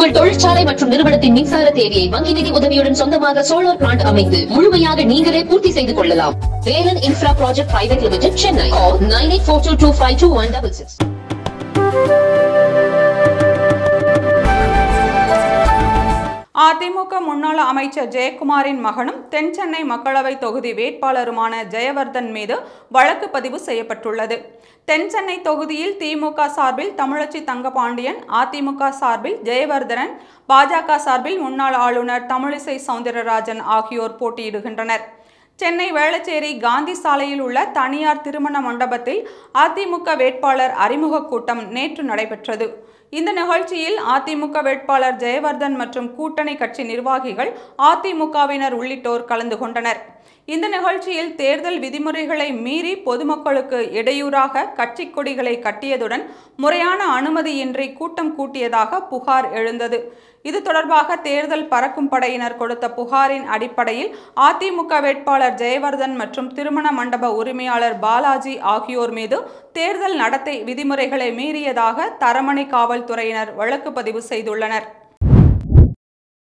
உங்கள் தொழிற்சாலை மற்றும் நிறுவனத்தின் மின்சார தேவையை வங்கி நிதி உதவியுடன் சொந்தமாக சோலார் பிளான்ட் அமைத்து முழுமையாக நீங்களே பூர்த்தி செய்து கொள்ளலாம் Velan infra project private limited Chennai nine eight four two two five two one double six அதிமுக முன்னாள் அமைச்சர் ஜெயக்குமாரின் மகனும் தென் சென்னை மக்களவை தொகுதி வேட்பாளருமான ஜெயவர்தன் மீது வழக்கு பதிவு செய்யப்பட்டுள்ளது தென் சென்னை தொகுதியில் திமுக சார்பில் தமிழச்சி தங்கபாண்டியன் அதிமுக சார்பில் ஜெயவர்தனன் பாஜக சார்பில் முன்னாள் ஆளுநர் தமிழிசை சவுந்தரராஜன் ஆகியோர் போட்டியிடுகின்றனர் சென்னை வேளச்சேரி காந்தி சாலையில் உள்ள தனியார் திருமண மண்டபத்தில் அதிமுக வேட்பாளர் அறிமுக கூட்டம் நேற்று நடைபெற்றது இந்த நிகழ்ச்சியில் அதிமுக வேட்பாளர் ஜெயவர்தன் மற்றும் கூட்டணி கட்சி நிர்வாகிகள் அதிமுகவினர் உள்ளிட்டோர் கலந்து கொண்டனர் இந்த நிகழ்ச்சியில் தேர்தல் விதிமுறைகளை மீறி பொதுமக்களுக்கு இடையூறாக கட்சி கொடிகளை கட்டியதுடன் முறையான அனுமதியின்றி கூட்டம் கூட்டியதாக புகார் எழுந்தது இது தொடர்பாக தேர்தல் பறக்கும் படையினர் கொடுத்த புகாரின் அடிப்படையில் அதிமுக வேட்பாளர் ஜெயவர்தன் மற்றும் திருமண மண்டப உரிமையாளர் பாலாஜி ஆகியோர் மீது தேர்தல் நடத்தை விதிமுறைகளை மீறியதாக தரமணி காவல்துறையினர் வழக்கு பதிவு செய்துள்ளனர்